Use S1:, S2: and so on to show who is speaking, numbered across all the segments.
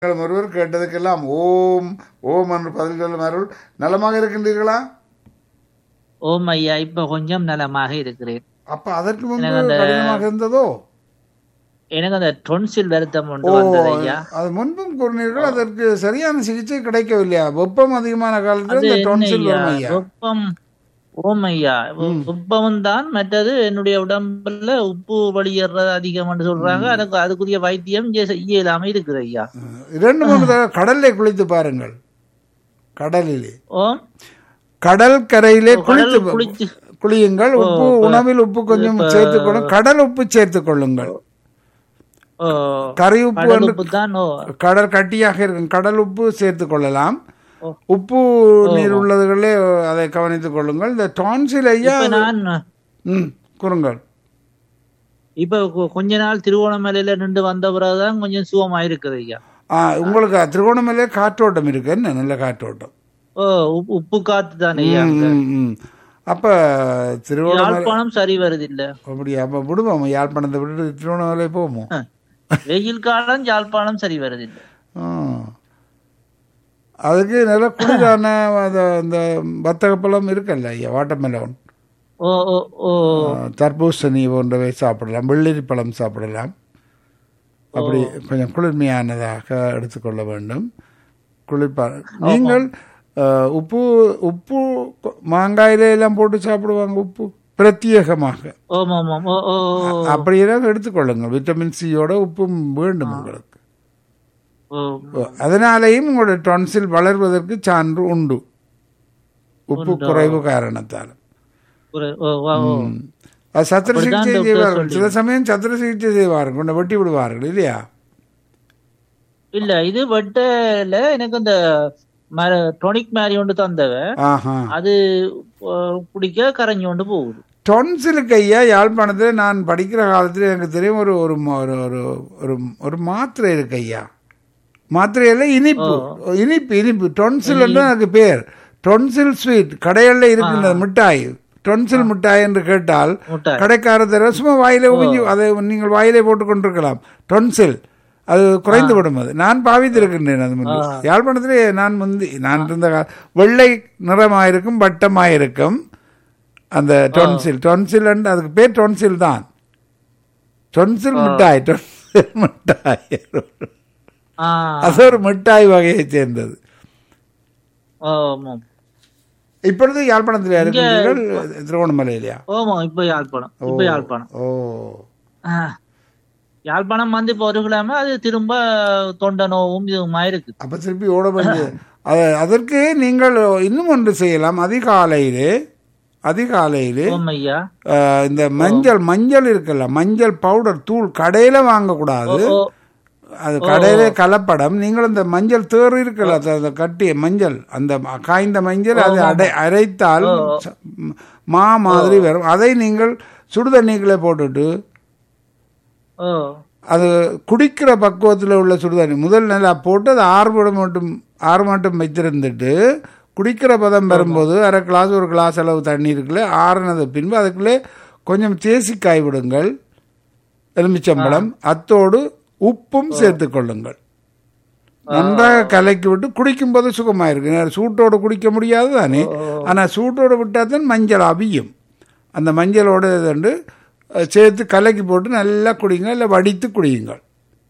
S1: நீங்கள் ஒருவர் கேட்டதுக்கெல்லாம் ஓம் ஓம் என்று பதில் சொல்லும் அருள் நலமாக இருக்கின்றீர்களா
S2: ஓம் ஐயா இப்ப கொஞ்சம் நலமாக இருக்கிறேன்
S1: அப்ப அதற்கு முன்பு
S2: எனக்கு அந்த-
S1: கடினமாக இருந்ததோ
S2: எனக்கு அந்த டொன்சில் வருத்தம்
S1: ஓ
S2: ஒன்று வந்தது ஐயா
S1: அது முன்பும் கூறினீர்கள் அதற்கு சரியான சிகிச்சை கிடைக்கவில்லையா வெப்பம் அதிகமான காலத்தில்
S2: அது
S1: இந்த
S2: என்ன
S1: டொன்சில்
S2: ஐயா
S1: வரும் ஐயா
S2: வெப்பம் ஓம் ஐயா வெப்பம் தான் மற்றது என்னுடைய உடம்புல உப்பு வெளியேறது அதிகம் சொல்றாங்க அதுக்கு அதுக்குரிய வைத்தியம் இங்க செய்ய இயலாம இருக்குது ஐயா
S1: இரண்டு மூணு தடவை கடல்ல குளித்து பாருங்கள் கடலிலே
S2: ஓம்
S1: கடல் கரையிலே குளித்து
S2: கடல் குளித்து
S1: குளியுங்கள் உப்பு உணவில் உப்பு கொஞ்சம் சேர்த்துக் கொள்ளும் கடல் உப்பு சேர்த்துக் கொள்ளுங்கள்
S2: ஓ
S1: கறி உப்பு
S2: கடல்
S1: வந்து
S2: உப்பு தான் ஓ
S1: கடல் கட்டியாக இருக்கும் கடல் உப்பு சேர்த்துக் கொள்ளலாம்
S2: ஓ.
S1: உப்பு நீர் உள்ளதுகளே அதை கவனித்துக் கொள்ளுங்கள் இந்த டான்சில் ஐயா
S2: இப்ப நான்
S1: ம் கூறுங்கள்
S2: இப்ப கொ- கொஞ்ச நாள் திருவோணமலையில நின்று வந்த பிறகுதான் கொஞ்சம் சுகமா இருக்குது ஐயா
S1: ஆ, உங்களுக்கு திருகோணமலையே காற்றோட்டம் இருக்கு என்ன நல்ல காற்றோட்டம்
S2: ஓ உப்பு- உப்பு காத்து தான் ஐயா
S1: ம், ம், ம். அப்ப திருவண்ணாமலை
S2: யாழ்ப்பாணம் சரி வருது இல்ல
S1: அப்படியா அப்ப விடுவோம் யாழ்ப்பாணத்தை விட்டுட்டு திருவண்ணாமலை போவோமோ
S2: வெயில் காலம் யாழ்ப்பாணம் சரி வருது இல்ல
S1: ஆ. அதுக்கு நல்ல குளிரான அந்த அந்த வர்த்தக பழம் இருக்குல்ல ஐயா வாட்டர்மெலன்
S2: ஓ ஓ ஓ
S1: தர்பூசணி போன்றவை சாப்பிடலாம் வெள்ளரி பழம் சாப்பிடலாம் அப்படி கொஞ்சம் குளிர்மையானதாக எடுத்துக்கொள்ள வேண்டும் குளிர்பா நீங்கள் அஹ், உப்பு உப்பு கொ- மாங்காயில எல்லாம் போட்டு சாப்பிடுவாங்க உப்பு பிரத்யேகமாக
S2: ஓம் ஓம் ஓம் ஓ ஓ ஓ.
S1: அப்படியெல்லாம் எடுத்துக்கொள்ளுங்க விட்டமின் சியோட உப்பும் வேண்டும் உங்களுக்கு
S2: ஓ
S1: அதனாலேயும் உங்களுடைய டொன்சில் வளர்வதற்கு சான்று உண்டு உப்பு குறைவு காரணத்தால்
S2: ஒரு ஓ வா ஓ
S1: ம். அது சத்திர
S2: அப்படிதான்
S1: சிகிச்சை
S2: doctor
S1: செய்வார்கள் சில சமயம் சத்திர சிகிச்சை செய்வார்கள் கொண்டு வெட்டி விடுவார்கள் இல்லையா
S2: இல்ல இது வெட்டல எனக்கு அந்த மர டொனிக் மாதிரி ஒன்று தந்தவ
S1: ஆஹா
S2: அது ஓ, குடிக்க கரைஞ்சு கொண்டு போகுது
S1: டொன்சிலுக்கு ஐயா யாழ்ப்பாணத்தில் நான் படிக்கிற காலத்தில் எனக்கு தெரியும் ஒரு ஒரு ம- ஒரு ஒரு ஒரு ஒரு மாத்திரை இருக்கு ஐயா மாத்திரையில இனிப்பு இனிப்பு இனிப்பு டொன்சில் எனக்கு பேர் டொன்சில் ஸ்வீட் கடைகளில் இருக்கின்ற மிட்டாய் டொன்சில் மிட்டாய் என்று கேட்டால்
S2: முட்டாய்
S1: கடைக்காரர் தர சும்மா வாயிலே உமிஞ்சு அதை நீங்கள் வாயிலே போட்டு கொண்டிருக்கலாம் டொன்சில் அது குறைந்து விடும் அது நான் பாவித்திருக்கின்றேன் அது முன்பு யாழ்ப்பாணத்திலே நான் முந்தி நான் இருந்த கா- வெள்ளை நிறமாயிருக்கும் வட்டமாயிருக்கும் அந்த டொன்சில் டொன்சில் அதுக்கு பேர் டொன்சில் தான் டொன்சில் மிட்டாய் டொன்சில் மிட்டாய்
S2: ஆ
S1: அது ஒரு மிட்டாய் வகையைச் சேர்ந்தது
S2: ஓம் ஓம்
S1: இப்பொழுது யாழ்ப்பாணத்தில் இருக்கின்றீர்கள் திருவண்ணாமலையிலையா
S2: ஓமா இப்ப யாழ்ப்பாணம் இப்ப யாழ்ப்பாணம்
S1: ஓ
S2: ஆ. யாழ்ப்பாணம் வந்து இப்போ ஒரு கிழமை அது திரும்ப தொண்டை நோவும் இதுவுமா இருக்கு
S1: அப்ப திருப்பி ஓட வேண்டிய அத- அதற்கு நீங்கள் இன்னும் ஒன்று செய்யலாம் அதிகாலையிலே அதிகாலையிலே
S2: ஓம் ஐயா
S1: அஹ், இந்த மஞ்சள் மஞ்சள் இருக்குல்ல மஞ்சள் பவுடர் தூள் கடையில வாங்கக்கூடாது
S2: ஓ
S1: அது கடையில கலப்படம் நீங்கள் இந்த மஞ்சள் தேறு இருக்குல்ல அது- அந்த கட்டிய மஞ்சள் அந்த ம- காய்ந்த மஞ்சள் அதை அடை அரைத்தால் ச- ம், மா மாதிரி வரும் அதை நீங்கள் சுடுதண்ணிக்குள்ளே போட்டுட்டு
S2: ஓ
S1: அது குடிக்கிற பக்குவத்தில் உள்ள சுடுதண்ணி முதல் நல்லா போட்டு அது ஆறு மட்டும் ஆறு மட்டும் வைத்திருந்துட்டு குடிக்கிற பதம் வரும்போது அரை கிளாஸ் ஒரு கிளாஸ் அளவு தண்ணி இருக்குல்ல ஆறுனது பின்பு அதுக்குள்ளே கொஞ்சம் தேசிக்காய் விடுங்கள் எலுமிச்சம்பழம் அத்தோடு உப்பும் சேர்த்துக் கொள்ளுங்கள் நன்றாக கலக்கி விட்டு குடிக்கும்போது சுகமாயிருக்கு நேரம் சூட்டோடு குடிக்க முடியாது தானே ஆனால் சூட்டோடு விட்டால் தான் மஞ்சள் அவியும் அந்த மஞ்சளோடு இதுண்டு அஹ், சேர்த்து கலக்கி போட்டு நல்லா குடிங்க இல்லை வடித்து குடியுங்கள்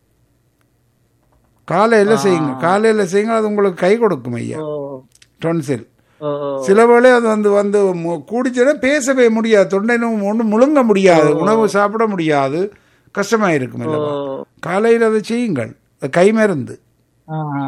S1: காலையில் செய்யுங்க காலையில் செய்யுங்க அது உங்களுக்கு கை கொடுக்கும் ஐயா
S2: ஓ
S1: டொன்சில்
S2: ஓ ஓ.
S1: சில வேளை அது வந்து வந்து மு- கூடிச்சுன்னா பேசவே முடியாது தொண்டை நோவு ஒன்றும் முழுங்க முடியாது உணவு சாப்பிட முடியாது கஷ்டமாக இருக்கும் இல்லவா காலையில் அதை செய்யுங்கள் அது கை மருந்து
S2: ஆ, ஆ.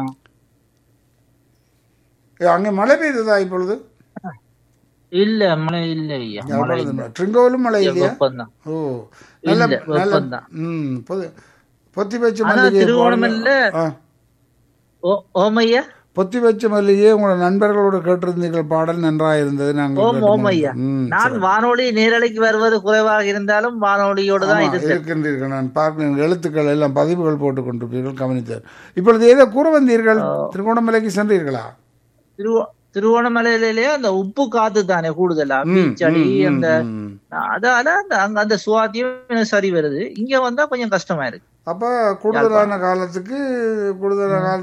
S1: ஏ, அங்கே மழை பெய்ததா இப்பொழுது
S2: இல்ல மழை இல்ல ஐயா மழை இல்ல.
S1: ட்ரிங்கோவிலும் மழை இல்லையா
S2: வெப்பம்தான்
S1: ஓ நல்ல
S2: இல்ல,
S1: நல்ல
S2: வெப்பம்தான்.
S1: ம் பொது பொத்தி வச்ச
S2: ஆனா
S1: மல்லிகை
S2: திருவோணமல்ல
S1: ஆ
S2: ஓ ஓம் ஐயா
S1: பொத்தி வச்ச மல்லிகையே உங்களோட நண்பர்களோட கேட்டிருந்தீர்கள் பாடல் நன்றாக இருந்தது நாங்கள்
S2: ஓம்
S1: கேட்டு
S2: ஓம் ஐயா
S1: ம்,
S2: நான் வானொலி நேரலைக்கு வருவது குறைவாக இருந்தாலும் வானொலியோடு தான்
S1: ஆமா,
S2: இருந்தேன்
S1: இருக்கின்றீர்கள் நான் பார்க்கிறேன் எழுத்துக்கள் எல்லாம் பதிவுகள் போட்டுக் கொண்டிருப்பீர்கள் கவனித்தார் இப்பொழுது ஏதோ கூற வந்தீர்கள் திருகோணமலைக்கு சென்றீர்களா
S2: திருவோ திருவோணமலையிலே அந்த உப்பு காத்து தானே கூடுதலா பீச்சடி அந்த
S1: ம்.
S2: அதால அந்த அங்க அந்த சுவாத்தியம் எனக்கு சரி வருது இங்க வந்தா கொஞ்சம் கஷ்டமா இருக்கு
S1: அப்ப கூடுதலான காலத்துக்கு கூடுதலான காலத்துக்கு